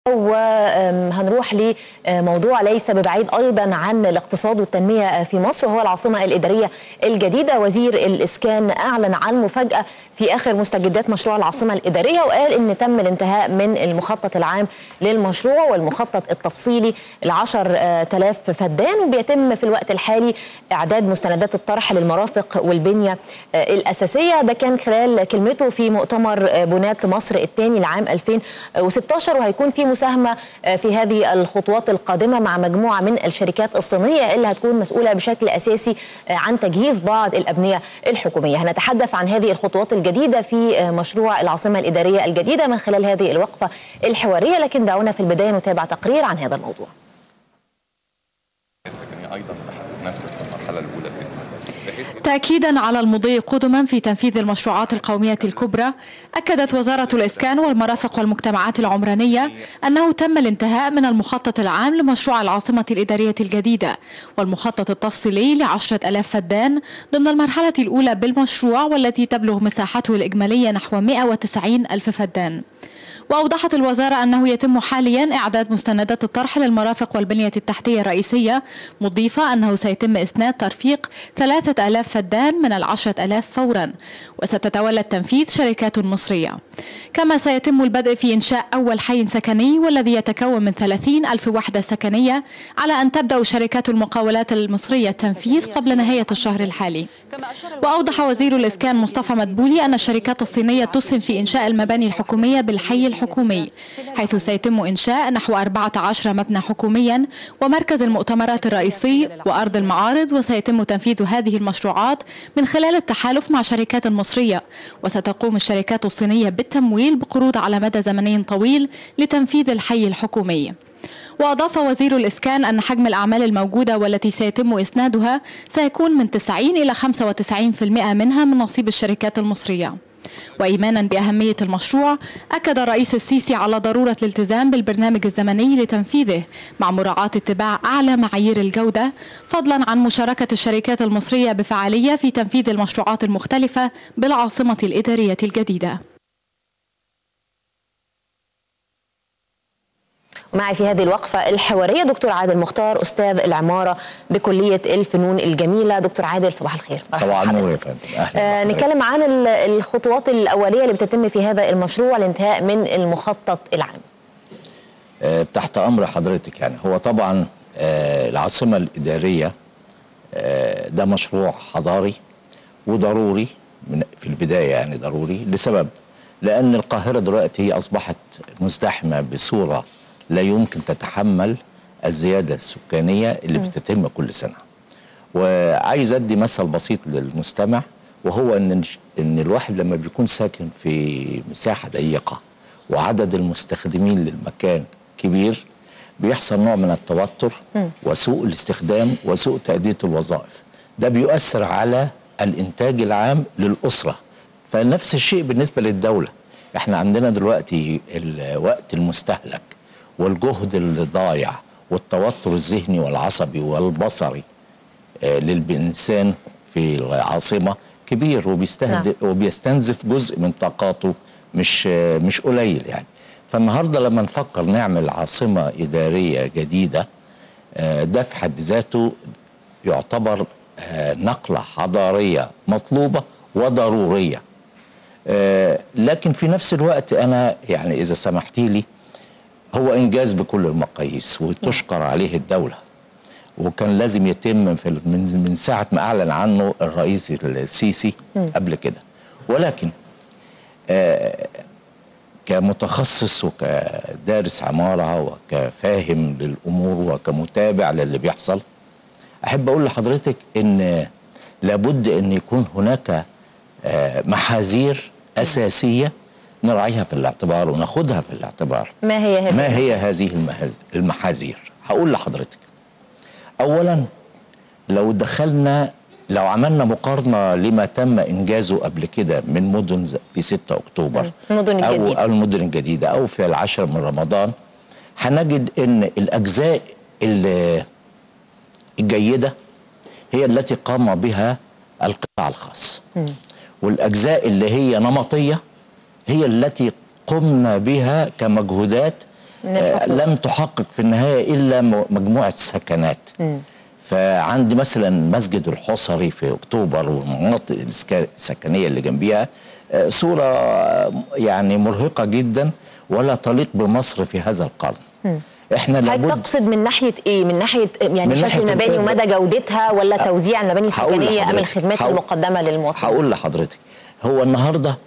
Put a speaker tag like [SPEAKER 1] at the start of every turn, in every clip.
[SPEAKER 1] وهنروح لموضوع ليس ببعيد ايضا عن الاقتصاد والتنميه في مصر وهو العاصمه الاداريه الجديده وزير الاسكان اعلن عن مفاجاه في اخر مستجدات مشروع العاصمه الاداريه وقال ان تم الانتهاء من المخطط العام للمشروع والمخطط التفصيلي ل 10000 فدان وبيتم في الوقت الحالي اعداد مستندات الطرح للمرافق والبنيه الاساسيه ده كان خلال كلمته في مؤتمر بنات مصر الثاني لعام 2016 وهيكون في مساهمه في هذه الخطوات القادمه مع مجموعه من الشركات الصينيه اللي هتكون مسؤوله بشكل اساسي عن تجهيز بعض الابنيه الحكوميه هنتحدث عن هذه الخطوات الجديده في مشروع العاصمه الاداريه الجديده من خلال هذه الوقفه الحواريه لكن دعونا في البدايه نتابع تقرير عن هذا الموضوع
[SPEAKER 2] ايضا تنفذ في المرحله الاولى باذن الله
[SPEAKER 3] تأكيدا على المضي قدما في تنفيذ المشروعات القومية الكبرى أكدت وزارة الإسكان والمرافق والمجتمعات العمرانية أنه تم الانتهاء من المخطط العام لمشروع العاصمة الإدارية الجديدة والمخطط التفصيلي لعشرة ألاف فدان ضمن المرحلة الأولى بالمشروع والتي تبلغ مساحته الإجمالية نحو 190 ألف فدان وأوضحت الوزارة أنه يتم حاليا إعداد مستندات الطرح للمرافق والبنية التحتية الرئيسية مضيفة أنه سيتم إسناد ترفيق ثلاثة ألاف فدان من العشرة ألاف فورا وستتولى التنفيذ شركات مصرية كما سيتم البدء في إنشاء أول حي سكني والذي يتكون من 30 ألف وحدة سكنية على أن تبدأ شركات المقاولات المصرية التنفيذ قبل نهاية الشهر الحالي وأوضح وزير الإسكان مصطفى مدبولي أن الشركات الصينية تسهم في إنشاء المباني الحكومية بالحي الحكومي حيث سيتم إنشاء نحو 14 مبنى حكوميا ومركز المؤتمرات الرئيسي وأرض المعارض وسيتم تنفيذ هذه المشروعات من خلال التحالف مع شركات مصرية وستقوم الشركات الصينية بالتمويل بقروض على مدى زمني طويل لتنفيذ الحي الحكومي وأضاف وزير الإسكان أن حجم الأعمال الموجودة والتي سيتم إسنادها سيكون من 90 إلى 95% منها من نصيب الشركات المصرية وإيمانا بأهمية المشروع أكد الرئيس السيسي على ضرورة الالتزام بالبرنامج الزمني لتنفيذه مع مراعاة اتباع أعلى معايير الجودة فضلا عن مشاركة الشركات المصرية بفعالية في تنفيذ المشروعات المختلفة بالعاصمة الإدارية الجديدة
[SPEAKER 1] معي في هذه الوقفة الحوارية دكتور عادل مختار أستاذ العمارة بكلية الفنون الجميلة دكتور عادل صباح الخير
[SPEAKER 4] صباح النور يا فندم
[SPEAKER 1] آه نتكلم عن الخطوات الأولية اللي بتتم في هذا المشروع الانتهاء من المخطط العام
[SPEAKER 4] آه تحت أمر حضرتك يعني هو طبعا آه العاصمة الإدارية آه ده مشروع حضاري وضروري من في البداية يعني ضروري لسبب لأن القاهرة دلوقتي هي أصبحت مزدحمة بصورة لا يمكن تتحمل الزيادة السكانية اللي بتتم كل سنة وعايز أدي مثل بسيط للمستمع وهو أن إن الواحد لما بيكون ساكن في مساحة ضيقة وعدد المستخدمين للمكان كبير بيحصل نوع من التوتر وسوء الاستخدام وسوء تأدية الوظائف ده بيؤثر على الإنتاج العام للأسرة فنفس الشيء بالنسبة للدولة احنا عندنا دلوقتي الوقت المستهلك والجهد اللي ضايع والتوتر الذهني والعصبي والبصري آه للإنسان في العاصمة كبير وبيستهدف نعم. وبيستنزف جزء من طاقاته مش آه مش قليل يعني فالنهارده لما نفكر نعمل عاصمة إدارية جديدة آه ده في حد ذاته يعتبر نقلة حضارية مطلوبة وضرورية لكن في نفس الوقت أنا يعني إذا سمحتي لي هو انجاز بكل المقاييس وتشكر عليه الدوله وكان لازم يتم في من من ساعه ما اعلن عنه الرئيس السيسي قبل كده ولكن آه كمتخصص وكدارس عماره وكفاهم للامور وكمتابع للي بيحصل احب اقول لحضرتك ان لابد ان يكون هناك آه محاذير اساسيه نراعيها في الاعتبار وناخدها في الاعتبار
[SPEAKER 1] ما هي هذه
[SPEAKER 4] ما هي هذه المحاذير هقول لحضرتك اولا لو دخلنا لو عملنا مقارنه لما تم انجازه قبل كده من مدن في 6 اكتوبر
[SPEAKER 1] المدن الجديده
[SPEAKER 4] او المدن الجديده او في العاشر من رمضان هنجد ان الاجزاء الجيده هي التي قام بها القطاع الخاص م. والاجزاء اللي هي نمطيه هي التي قمنا بها كمجهودات
[SPEAKER 1] من
[SPEAKER 4] آه،
[SPEAKER 1] الحكومة.
[SPEAKER 4] لم تحقق في النهايه الا م- مجموعه سكنات فعندي مثلا مسجد الحصري في اكتوبر والمناطق السكا- السكنيه اللي جنبيها آه، صوره آه، يعني مرهقه جدا ولا تليق بمصر في هذا القرن احنا
[SPEAKER 1] حضرتك
[SPEAKER 4] لابد
[SPEAKER 1] تقصد من ناحيه ايه؟ من ناحيه يعني
[SPEAKER 4] من
[SPEAKER 1] شكل
[SPEAKER 4] ناحية
[SPEAKER 1] المباني
[SPEAKER 4] ال-
[SPEAKER 1] ومدى جودتها ولا توزيع المباني
[SPEAKER 4] هقول
[SPEAKER 1] السكنيه ام
[SPEAKER 4] لحضرتك.
[SPEAKER 1] الخدمات
[SPEAKER 4] هقول-
[SPEAKER 1] المقدمه للمواطن؟
[SPEAKER 4] هقول لحضرتك هو النهارده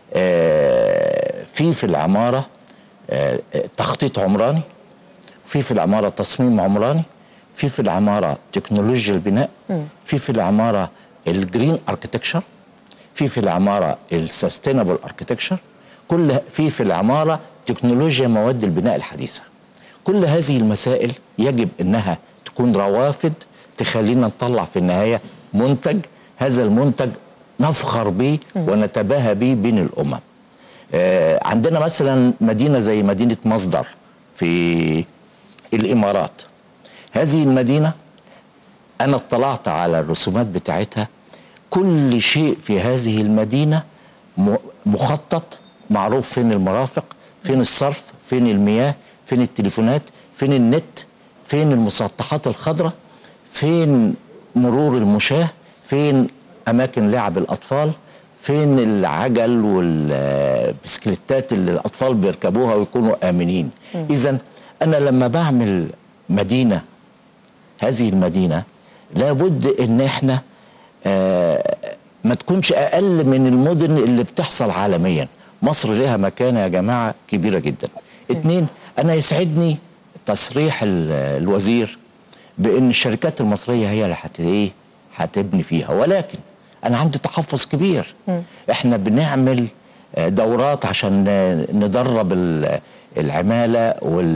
[SPEAKER 4] آه، في في العماره آه، آه، تخطيط عمراني في في العماره تصميم عمراني في في العماره تكنولوجيا البناء في في العماره الجرين اركتكشر في في العماره السستينابل اركتكشر كل في في العماره تكنولوجيا مواد البناء الحديثه كل هذه المسائل يجب انها تكون روافد تخلينا نطلع في النهايه منتج هذا المنتج نفخر به ونتباهى به بين الامم آه، عندنا مثلا مدينه زي مدينه مصدر في الامارات هذه المدينه انا اطلعت على الرسومات بتاعتها كل شيء في هذه المدينه م- مخطط معروف فين المرافق فين الصرف فين المياه فين التليفونات فين النت فين المسطحات الخضراء فين مرور المشاة فين اماكن لعب الاطفال فين العجل والبسكليتات اللي الاطفال بيركبوها ويكونوا امنين اذا انا لما بعمل مدينه هذه المدينة لابد ان احنا آه، ما تكونش اقل من المدن اللي بتحصل عالميا مصر لها مكانة يا جماعة كبيرة جدا اتنين انا يسعدني تصريح ال- الوزير بان الشركات المصرية هي اللي هت ايه هتبني فيها ولكن انا عندي تحفظ كبير احنا بنعمل آه، دورات عشان آه، ندرب ال- العمالة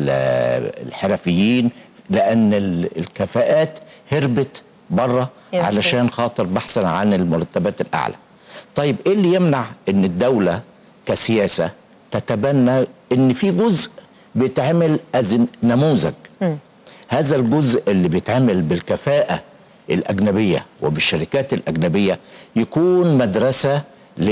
[SPEAKER 4] والحرفيين لان ال- الكفاءات هربت بره
[SPEAKER 1] يا
[SPEAKER 4] علشان خاطر بحثا عن المرتبات الاعلى طيب ايه اللي يمنع ان الدوله كسياسه تتبنى ان في جزء بيتعمل از نموذج هذا الجزء اللي بيتعمل بالكفاءه الاجنبيه وبالشركات الاجنبيه يكون مدرسه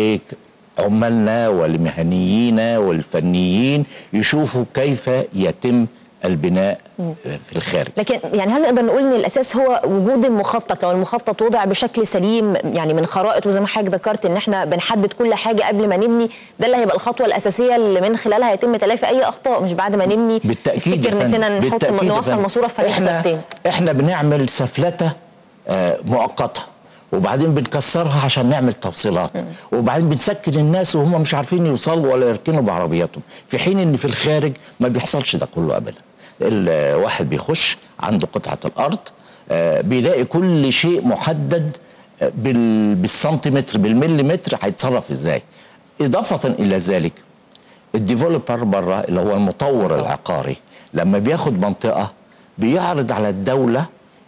[SPEAKER 4] لعمالنا ولمهنيينا والفنيين يشوفوا كيف يتم البناء في الخارج
[SPEAKER 1] لكن يعني هل نقدر نقول ان الاساس هو وجود المخطط لو المخطط وضع بشكل سليم يعني من خرائط وزي ما حضرتك ذكرت ان احنا بنحدد كل حاجه قبل ما نبني ده اللي هيبقى الخطوه الاساسيه اللي من خلالها يتم تلافي اي اخطاء مش بعد ما نبني
[SPEAKER 4] بالتاكيد
[SPEAKER 1] نفتكر
[SPEAKER 4] يا فندم.
[SPEAKER 1] نسينا نحط
[SPEAKER 4] بالتأكيد يا
[SPEAKER 1] نوصل
[SPEAKER 4] فندم.
[SPEAKER 1] ماسوره في فريق
[SPEAKER 4] احنا
[SPEAKER 1] سنتين
[SPEAKER 4] احنا بنعمل سفلته آه، مؤقته وبعدين بنكسرها عشان نعمل توصيلات وبعدين بنسكن الناس وهم مش عارفين يوصلوا ولا يركنوا بعربياتهم في حين ان في الخارج ما بيحصلش ده كله ابدا الواحد بيخش عنده قطعه الارض آه، بيلاقي كل شيء محدد آه، بال- بالسنتيمتر بالمليمتر هيتصرف ازاي اضافه الى ذلك الديفلوبر بره اللي هو المطور العقاري لما بياخد منطقه بيعرض على الدوله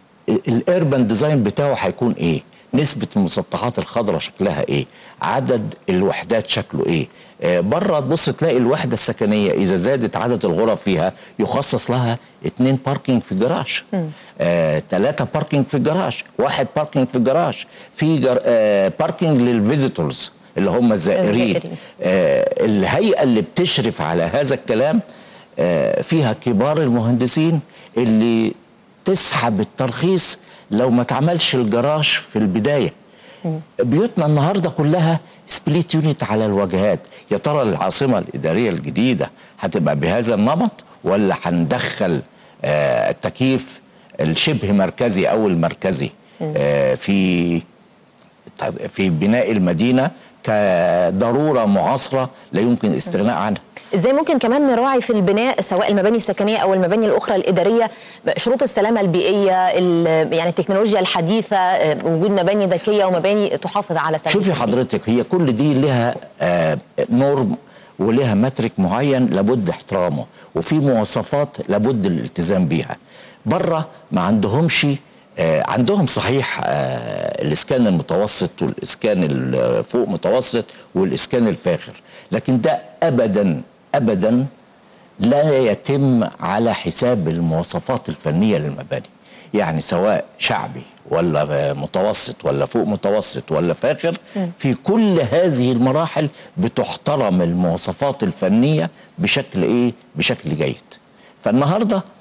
[SPEAKER 4] الاربن ديزاين بتاعه هيكون ايه نسبة المسطحات الخضراء شكلها ايه عدد الوحدات شكله ايه آه بره تبص تلاقي الوحدة السكنية اذا زادت عدد الغرف فيها يخصص لها اتنين باركينج في الجراج آه تلاتة باركينج في الجراج واحد باركينج في الجراج في جر... آه باركينج للفيزيتورز اللي هم الزائرين
[SPEAKER 1] الزائرين.
[SPEAKER 4] آه الهيئة اللي بتشرف على هذا الكلام آه فيها كبار المهندسين اللي تسحب الترخيص لو ما اتعملش الجراج في البدايه بيوتنا النهارده كلها سبليت يونت على الواجهات يا ترى العاصمه الاداريه الجديده هتبقى بهذا النمط ولا هندخل آه التكييف الشبه مركزي او المركزي آه في في بناء المدينه كضروره معاصره لا يمكن الاستغناء عنها
[SPEAKER 1] ازاي ممكن كمان نراعي في البناء سواء المباني السكنيه او المباني الاخرى الاداريه شروط السلامه البيئيه ال- يعني التكنولوجيا الحديثه آه، وجود مباني ذكيه ومباني تحافظ على سلامه
[SPEAKER 4] شوفي
[SPEAKER 1] البيئة.
[SPEAKER 4] حضرتك هي كل دي لها آه، نورم ولها مترك معين لابد احترامه وفي مواصفات لابد الالتزام بيها بره ما عندهمش آه، عندهم صحيح آه، الاسكان المتوسط والاسكان الفوق متوسط والاسكان الفاخر لكن ده ابدا ابدا لا يتم على حساب المواصفات الفنيه للمباني يعني سواء شعبي ولا متوسط ولا فوق متوسط ولا فاخر في كل هذه المراحل بتحترم المواصفات الفنيه بشكل ايه بشكل جيد فالنهارده